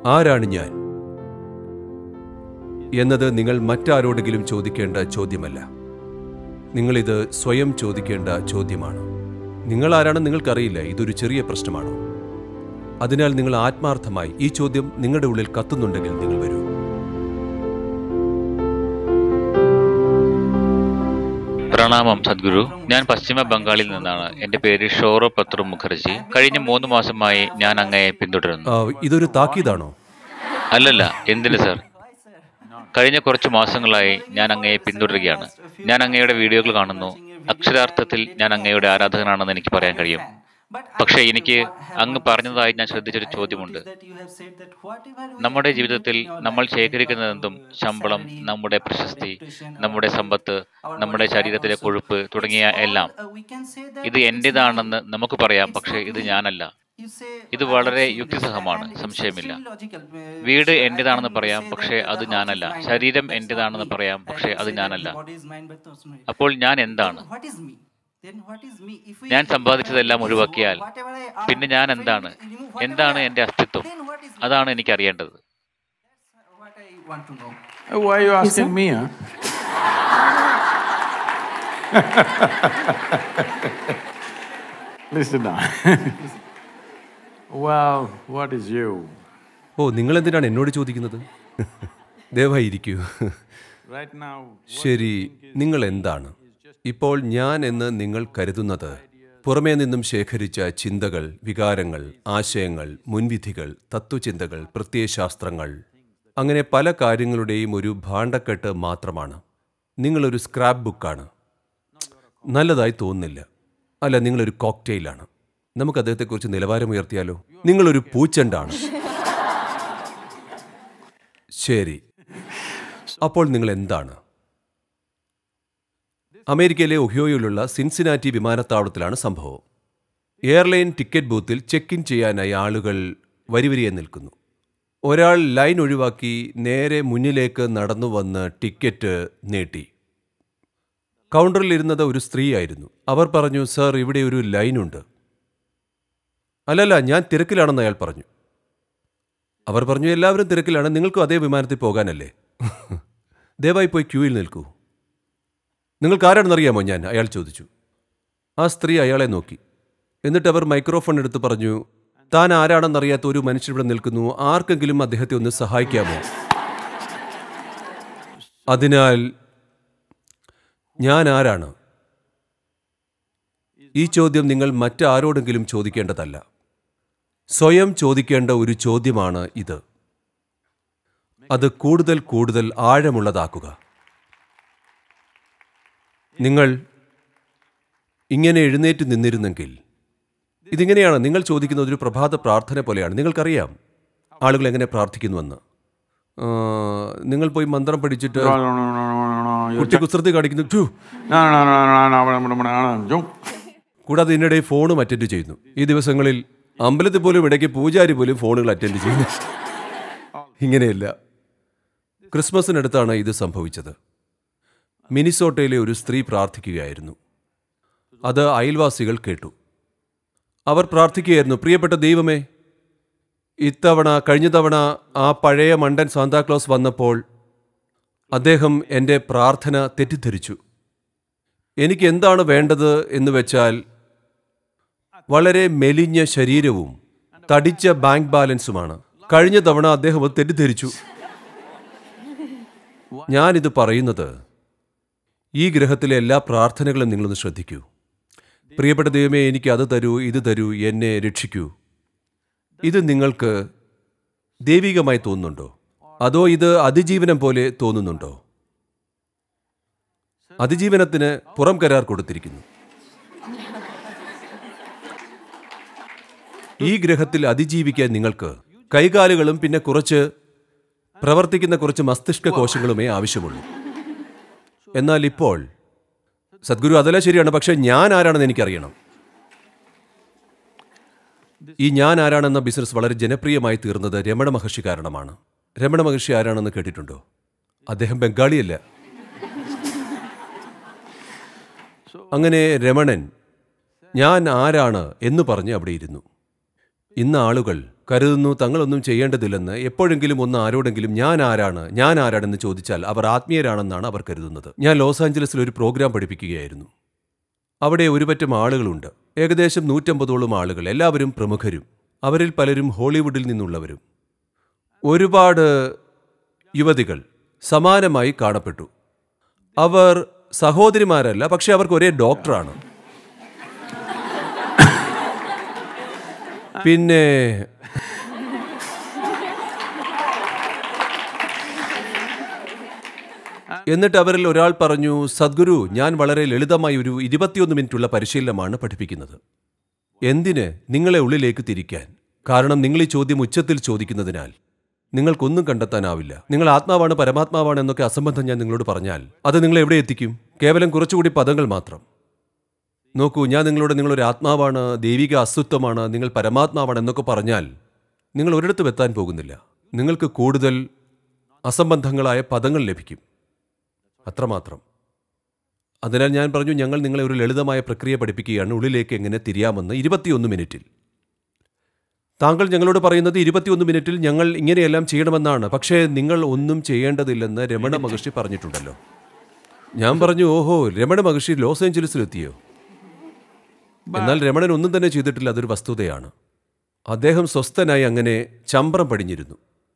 ആരാണ് ഞാൻ എന്നത് നിങ്ങൾ മറ്റാരോടെങ്കിലും ചോദിക്കേണ്ട ചോദ്യമല്ല നിങ്ങളിത് സ്വയം ചോദിക്കേണ്ട ചോദ്യമാണ് നിങ്ങൾ ആരാണെന്ന് നിങ്ങൾക്കറിയില്ല ഇതൊരു ചെറിയ പ്രശ്നമാണോ അതിനാൽ നിങ്ങൾ ആത്മാർത്ഥമായി ഈ ചോദ്യം നിങ്ങളുടെ ഉള്ളിൽ കത്തുന്നുണ്ടെങ്കിൽ നിങ്ങൾ വരൂ പ്രണാമം സദ്ഗുരു ഞാൻ പശ്ചിമ ബംഗാളിൽ നിന്നാണ് എന്റെ പേര് ഷോറോ പത്രു മുഖർജി കഴിഞ്ഞ മൂന്ന് മാസമായി ഞാൻ അങ്ങയെ പിന്തുടരുന്നു ആ, ഇതൊരു താക്കീതാണോ അല്ലല്ല എന്തിന് സർ കഴിഞ്ഞ കുറച്ച് മാസങ്ങളായി ഞാൻ അങ്ങയെ പിന്തുടരുകയാണ് ഞാൻ അങ്ങയുടെ വീഡിയോകൾ കാണുന്നു അക്ഷരാർത്ഥത്തിൽ ഞാൻ അങ്ങയുടെ ആരാധകനാണെന്ന് എനിക്ക് പറയാൻ കഴിയും പക്ഷേ എനിക്ക് അങ്ങ് പറഞ്ഞതായി ഞാൻ ശ്രദ്ധിച്ചൊരു ചോദ്യമുണ്ട് നമ്മുടെ ജീവിതത്തിൽ നമ്മൾ ശേഖരിക്കുന്നതെന്തും ശമ്പളം നമ്മുടെ പ്രശസ്തി നമ്മുടെ സമ്പത്ത് നമ്മുടെ ശരീരത്തിലെ കൊഴുപ്പ് തുടങ്ങിയ എല്ലാം ഇത് എന്റേതാണെന്ന് നമുക്ക് പറയാം പക്ഷേ ഇത് ഞാനല്ല ഇത് വളരെ യുക്തിസഹമാണ് സംശയമില്ല വീട് എന്റേതാണെന്ന് പറയാം പക്ഷേ അത് ഞാനല്ല ശരീരം എന്റേതാണെന്ന് പറയാം പക്ഷേ അത് ഞാനല്ല അപ്പോൾ ഞാൻ എന്താണ് ഞാൻ സമ്പാദിച്ചതെല്ലാം ഒഴിവാക്കിയാൽ പിന്നെ ഞാൻ എന്താണ് എന്താണ് എന്റെ അസ്തിത്വം അതാണ് എനിക്ക് അറിയേണ്ടത് Why are you asking me, huh? Listen now. well, what is you? ഓ നിങ്ങൾ എന്തിനാണ് എന്നോട് ചോദിക്കുന്നത് ദയവായി ഇരിക്കൂ Right now, ശരി നിങ്ങൾ എന്താണ് ഇപ്പോൾ ഞാൻ എന്ന് നിങ്ങൾ കരുതുന്നത് പുറമേ നിന്നും ശേഖരിച്ച ചിന്തകൾ വികാരങ്ങൾ ആശയങ്ങൾ മുൻവിധികൾ തത്വചിന്തകൾ പ്രത്യയശാസ്ത്രങ്ങൾ അങ്ങനെ പല കാര്യങ്ങളുടെയും ഒരു ഭാണ്ഡക്കെട്ട് മാത്രമാണ് നിങ്ങളൊരു സ്ക്രാപ്പ് ബുക്കാണ് നല്ലതായി തോന്നുന്നില്ല അല്ല നിങ്ങളൊരു കോക്ടെയിലാണ് നമുക്ക് അദ്ദേഹത്തെക്കുറിച്ച് നിലവാരം ഉയർത്തിയാലോ നിങ്ങളൊരു പൂച്ചണ്ടാണ് ശരി അപ്പോൾ നിങ്ങൾ എന്താണ് അമേരിക്കയിലെ ഒഹിയോയിലുള്ള സിൻസിനാറ്റി വിമാനത്താവളത്തിലാണ് സംഭവം എയർലൈൻ ടിക്കറ്റ് ബൂത്തിൽ ചെക്ക് ഇൻ ചെയ്യാനായി ആളുകൾ വരിവരിയെ നിൽക്കുന്നു ഒരാൾ ലൈൻ ഒഴിവാക്കി നേരെ മുന്നിലേക്ക് നടന്നു വന്ന് ടിക്കറ്റ് നീട്ടി കൗണ്ടറിൽ ഇരുന്നത് ഒരു സ്ത്രീയായിരുന്നു അവർ പറഞ്ഞു സർ ഇവിടെ ഒരു ലൈനുണ്ട് അല്ലല്ല ഞാൻ തിരക്കിലാണെന്ന് അയാൾ പറഞ്ഞു അവർ പറഞ്ഞു എല്ലാവരും തിരക്കിലാണ് നിങ്ങൾക്കും അതേ വിമാനത്തിൽ പോകാനല്ലേ ദയവായി പോയി ക്യൂയിൽ നിൽക്കൂ നിങ്ങൾക്ക് ആരാണെന്നറിയാമോ ഞാൻ അയാൾ ചോദിച്ചു ആ സ്ത്രീ അയാളെ നോക്കി എന്നിട്ട് അവർ മൈക്രോഫോൺ എടുത്ത് പറഞ്ഞു താൻ ആരാണെന്നറിയാത്ത ഒരു മനുഷ്യൻ ഇവിടെ നിൽക്കുന്നു ആർക്കെങ്കിലും അദ്ദേഹത്തെ ഒന്ന് സഹായിക്കാമോ അതിനാൽ ഞാൻ ആരാണ് ഈ ചോദ്യം നിങ്ങൾ മറ്റാരോടെങ്കിലും ചോദിക്കേണ്ടതല്ല സ്വയം ചോദിക്കേണ്ട ഒരു ചോദ്യമാണ് ഇത് അത് കൂടുതൽ കൂടുതൽ ആഴമുള്ളതാക്കുക നിങ്ങൾ ഇങ്ങനെ എഴുന്നേറ്റ് നിന്നിരുന്നെങ്കിൽ ഇതിങ്ങനെയാണ് നിങ്ങൾ ചോദിക്കുന്നത് ഒരു പ്രഭാത പ്രാർത്ഥന പോലെയാണ് നിങ്ങൾക്കറിയാം ആളുകൾ എങ്ങനെ പ്രാർത്ഥിക്കുന്നുവെന്ന് ആ, നിങ്ങൾ പോയി മന്ത്രം പഠിച്ചിട്ട് No, no, no, no, no, no, no. You're കുട്ടി കുസൃതി കാണിക്കുന്നു ഛു. No, no, no, no, no, no, no, no, no, no. Don't. കൂടാതെ ഇതിനിടെ ഫോണും അറ്റൻഡ് ചെയ്യുന്നു ഈ ദിവസങ്ങളിൽ അമ്പലത്തിൽ പോലും ഇടയ്ക്ക് പൂജാരി പോലും ഫോണുകൾ അറ്റൻഡ് ചെയ്യുന്നു ഇങ്ങനെയല്ല ക്രിസ്മസിനടുത്താണ് ഇത് സംഭവിച്ചത് മിനിസോട്ടയിലെ ഒരു സ്ത്രീ പ്രാർത്ഥിക്കുകയായിരുന്നു അത് അയൽവാസികൾ കേട്ടു അവർ പ്രാർത്ഥിക്കുകയായിരുന്നു പ്രിയപ്പെട്ട ദൈവമേ ഇത്തവണ കഴിഞ്ഞ തവണ ആ പഴയ മണ്ടൻ സാന്താക്ലോസ് വന്നപ്പോൾ അദ്ദേഹം എൻ്റെ പ്രാർത്ഥന തെറ്റിദ്ധരിച്ചു എനിക്ക് എന്താണ് വേണ്ടത് എന്ന് വെച്ചാൽ വളരെ മെലിഞ്ഞ ശരീരവും തടിച്ച ബാങ്ക് ബാലൻസുമാണ് കഴിഞ്ഞ തവണ അദ്ദേഹം അത് തെറ്റിദ്ധരിച്ചു ഞാനിത് പറയുന്നത് ഈ ഗ്രഹത്തിലെ എല്ലാ പ്രാർത്ഥനകളും നിങ്ങളൊന്ന് ശ്രദ്ധിക്കൂ പ്രിയപ്പെട്ട ദൈവമേ എനിക്ക് അത് തരൂ ഇത് തരൂ എന്നെ രക്ഷിക്കൂ ഇത് നിങ്ങൾക്ക് ദൈവികമായി തോന്നുന്നുണ്ടോ അതോ ഇത് അതിജീവനം പോലെ തോന്നുന്നുണ്ടോ അതിജീവനത്തിന് പുറം കരാർ കൊടുത്തിരിക്കുന്നു ഈ ഗ്രഹത്തിൽ അതിജീവിക്കാൻ നിങ്ങൾക്ക് കൈകാലുകളും പിന്നെ കുറച്ച് പ്രവർത്തിക്കുന്ന കുറച്ച് മസ്തിഷ്ക കോശങ്ങളുമേ ആവശ്യമുള്ളൂ എന്നാൽ ഇപ്പോൾ സദ്ഗുരു അതെല്ലാം ശരിയാണ് പക്ഷെ ഞാൻ ആരാണെന്ന് എനിക്കറിയണം ഈ ഞാൻ ആരാണെന്ന ബിസിനസ് വളരെ ജനപ്രിയമായി തീർന്നത് രമണ മഹർഷി കാരണമാണ് രമണ മഹർഷി ആരാണെന്ന് കേട്ടിട്ടുണ്ടോ അദ്ദേഹം ബംഗാളിയല്ല അങ്ങനെ രമണൻ ഞാൻ ആരാണ് എന്ന് പറഞ്ഞ് അവിടെ ഇരുന്നു ഇന്ന് ആളുകൾ കരുതുന്നു തങ്ങളൊന്നും ചെയ്യേണ്ടതില്ലെന്ന് എപ്പോഴെങ്കിലും ഒന്ന് ആരോടെങ്കിലും ഞാൻ ആരാണ് ഞാൻ ആരാണെന്ന് ചോദിച്ചാൽ അവർ ആത്മീയരാണെന്നാണ് അവർ കരുതുന്നത് ഞാൻ ലോസ് ആഞ്ചലസിൽ ഒരു പ്രോഗ്രാം പഠിപ്പിക്കുകയായിരുന്നു അവിടെ ഒരുപറ്റം ആളുകളുണ്ട് ഏകദേശം നൂറ്റമ്പതോളം ആളുകൾ എല്ലാവരും പ്രമുഖരും അവരിൽ പലരും ഹോളിവുഡിൽ നിന്നുള്ളവരും ഒരുപാട് യുവതികൾ സമാനമായി കാണപ്പെട്ടു അവർ സഹോദരിമാരല്ല പക്ഷെ അവർക്ക് ഒരേ ഡോക്ടറാണ് പിന്നെ എന്നിട്ട് അവരിൽ ഒരാൾ പറഞ്ഞു സദ്ഗുരു ഞാൻ വളരെ ലളിതമായി ഒരു ഇരുപത്തിയൊന്ന് മിനിറ്റുള്ള പരിശീലനമാണ് പഠിപ്പിക്കുന്നത് എന്തിന് നിങ്ങളെ ഉള്ളിലേക്ക് തിരിക്കാൻ കാരണം നിങ്ങൾ ഈ ചോദ്യം ഉച്ചത്തിൽ ചോദിക്കുന്നതിനാൽ നിങ്ങൾക്കൊന്നും കണ്ടെത്താനാവില്ല നിങ്ങൾ ആത്മാവാണ് പരമാത്മാവാണ് എന്നൊക്കെ അസംബന്ധം ഞാൻ നിങ്ങളോട് പറഞ്ഞാൽ അത് നിങ്ങളെ എവിടെ എത്തിക്കും കേവലം കുറച്ചുകൂടി പദങ്ങൾ മാത്രം നോക്കൂ ഞാൻ നിങ്ങളോട് നിങ്ങളൊരു ആത്മാവാണ് ദൈവിക അസ്തിത്വമാണ് നിങ്ങൾ പരമാത്മാവാണ് എന്നൊക്കെ പറഞ്ഞാൽ നിങ്ങൾ ഒരിടത്തും എത്താൻ പോകുന്നില്ല നിങ്ങൾക്ക് കൂടുതൽ അസംബന്ധങ്ങളായ പദങ്ങൾ ലഭിക്കും അത്രമാത്രം അതിനാൽ ഞാൻ പറഞ്ഞു ഞങ്ങൾ നിങ്ങളെ ഒരു ലളിതമായ പ്രക്രിയ പഠിപ്പിക്കുകയാണ് ഉള്ളിലേക്ക് എങ്ങനെ തിരിയാമെന്ന് ഇരുപത്തിയൊന്ന് മിനിറ്റിൽ താങ്കൾ ഞങ്ങളോട് പറയുന്നത് ഇരുപത്തിയൊന്ന് മിനിറ്റിൽ ഞങ്ങൾ ഇങ്ങനെയെല്ലാം ചെയ്യണമെന്നാണ് പക്ഷേ നിങ്ങൾ ഒന്നും ചെയ്യേണ്ടതില്ലെന്ന് രമണ മഹർഷി പറഞ്ഞിട്ടുണ്ടല്ലോ ഞാൻ പറഞ്ഞു ഓഹോ രമണ മഹർഷി ലോസ് ഏഞ്ചലസിലെത്തിയോ എന്നാൽ രമണൻ ഒന്നും തന്നെ ചെയ്തിട്ടില്ല അതൊരു വസ്തുതയാണ് അദ്ദേഹം സ്വസ്ഥനായി അങ്ങനെ ചമ്പ്രം പടിഞ്ഞിരുന്നു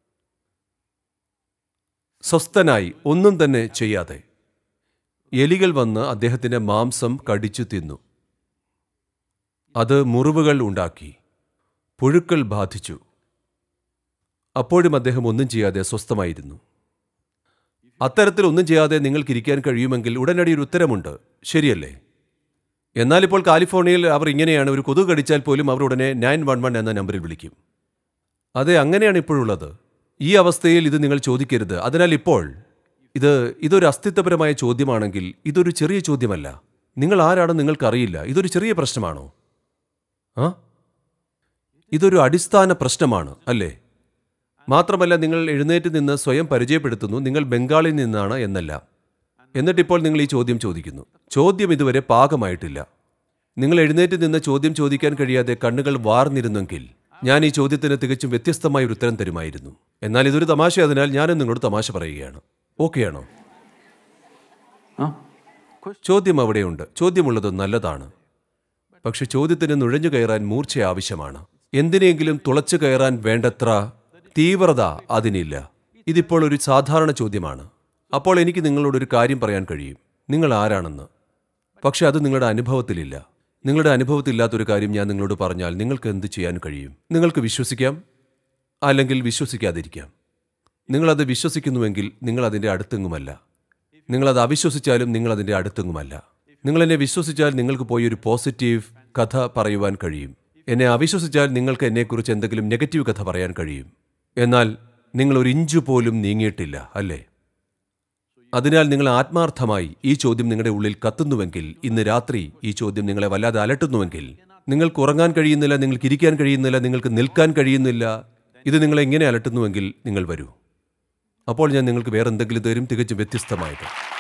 സ്വസ്ഥനായി ഒന്നും തന്നെ ചെയ്യാതെ എലികൾ വന്ന് അദ്ദേഹത്തിന്റെ മാംസം കടിച്ചു തിന്നു അത് മുറിവുകൾ ഉണ്ടാക്കി പുഴുക്കൾ ബാധിച്ചു അപ്പോഴും അദ്ദേഹം ഒന്നും ചെയ്യാതെ സ്വസ്ഥമായിരുന്നു അത്തരത്തിൽ ഒന്നും ചെയ്യാതെ നിങ്ങൾക്ക് ഇരിക്കാൻ കഴിയുമെങ്കിൽ ഉടനടി ഒരു ഉത്തരമുണ്ട് ശരിയല്ലേ എന്നാൽ ഇപ്പോൾ കാലിഫോർണിയയിൽ അവർ ഇങ്ങനെയാണ് ഒരു കൊതുക് കടിച്ചാൽ പോലും അവർ ഉടനെ നയൻ വൺ വൺ എന്ന നമ്പറിൽ വിളിക്കും അതെ അങ്ങനെയാണ് ഇപ്പോഴുള്ളത് ഈ അവസ്ഥയിൽ ഇത് നിങ്ങൾ ചോദിക്കരുത് അതിനാൽ ഇപ്പോൾ ഇത് ഇതൊരു അസ്തിത്വപരമായ ചോദ്യമാണെങ്കിൽ ഇതൊരു ചെറിയ ചോദ്യമല്ല നിങ്ങൾ ആരാണെന്ന് നിങ്ങൾക്കറിയില്ല ഇതൊരു ചെറിയ പ്രശ്നമാണോ ആ ഇതൊരു അടിസ്ഥാന പ്രശ്നമാണ് അല്ലേ മാത്രമല്ല നിങ്ങൾ എഴുന്നേറ്റ് നിന്ന് സ്വയം പരിചയപ്പെടുത്തുന്നു നിങ്ങൾ ബംഗാളിൽ നിന്നാണ് എന്നല്ല എന്നിട്ടിപ്പോൾ നിങ്ങൾ ഈ ചോദ്യം ചോദിക്കുന്നു ചോദ്യം ഇതുവരെ പാകമായിട്ടില്ല നിങ്ങൾ എഴുന്നേറ്റ് നിന്ന് ചോദ്യം ചോദിക്കാൻ കഴിയാതെ കണ്ണുകൾ വാർന്നിരുന്നെങ്കിൽ ഞാൻ ഈ ചോദ്യത്തിന് തികച്ചും വ്യത്യസ്തമായ ഒരു ഉത്തരം തരുമായിരുന്നു എന്നാൽ ഇതൊരു തമാശ അതിനാൽ ഞാനും നിങ്ങളോട് തമാശ പറയുകയാണ് ഓക്കെയാണോ Huh? ചോദ്യം അവിടെയുണ്ട് ചോദ്യമുള്ളത് നല്ലതാണ് പക്ഷെ ചോദ്യത്തിന് നുഴഞ്ഞു കയറാൻ മൂർച്ച ആവശ്യമാണ് എന്തിനെങ്കിലും തുളച്ചു കയറാൻ വേണ്ടത്ര തീവ്രത അതിനില്ല ഇതിപ്പോൾ ഒരു സാധാരണ ചോദ്യമാണ് അപ്പോൾ എനിക്ക് നിങ്ങളോട് ഒരു കാര്യം പറയാൻ കഴിയും നിങ്ങൾ ആരാണെന്ന് പക്ഷെ അത് നിങ്ങളുടെ അനുഭവത്തിലില്ല നിങ്ങളുടെ അനുഭവത്തിലില്ലാത്തൊരു കാര്യം ഞാൻ നിങ്ങളോട് പറഞ്ഞാൽ നിങ്ങൾക്ക് എന്ത് ചെയ്യാൻ കഴിയും നിങ്ങൾക്ക് വിശ്വസിക്കാം അല്ലെങ്കിൽ വിശ്വസിക്കാതിരിക്കാം നിങ്ങളത് വിശ്വസിക്കുന്നുവെങ്കിൽ നിങ്ങൾ അതിൻ്റെ അടുത്തെങ്ങുമല്ല നിങ്ങളത് അവിശ്വസിച്ചാലും നിങ്ങൾ അതിൻ്റെ അടുത്തെങ്ങുമല്ല നിങ്ങൾ എന്നെ വിശ്വസിച്ചാൽ നിങ്ങൾക്ക് പോയി ഒരു പോസിറ്റീവ് കഥ പറയുവാൻ കഴിയും എന്നെ അവിശ്വസിച്ചാൽ നിങ്ങൾക്ക് എന്നെക്കുറിച്ച് എന്തെങ്കിലും നെഗറ്റീവ് കഥ പറയാൻ കഴിയും എന്നാൽ നിങ്ങൾ ഒരു ഇഞ്ചു പോലും നീങ്ങിയിട്ടില്ല അല്ലേ അതിനാൽ നിങ്ങൾ ആത്മാർത്ഥമായി ഈ ചോദ്യം നിങ്ങളുടെ ഉള്ളിൽ കത്തുന്നുവെങ്കിൽ ഇന്ന് രാത്രി ഈ ചോദ്യം നിങ്ങളെ വല്ലാതെ അലട്ടുന്നുവെങ്കിൽ നിങ്ങൾക്ക് ഉറങ്ങാൻ കഴിയുന്നില്ല നിങ്ങൾക്ക് ഇരിക്കാൻ കഴിയുന്നില്ല നിങ്ങൾക്ക് നിൽക്കാൻ കഴിയുന്നില്ല ഇത് നിങ്ങളെ എങ്ങനെ അലട്ടുന്നുവെങ്കിൽ നിങ്ങൾ വരൂ അപ്പോൾ ഞാൻ നിങ്ങൾക്ക് വേറെ എന്തെങ്കിലും തരും തികച്ചും വ്യത്യസ്തമായത്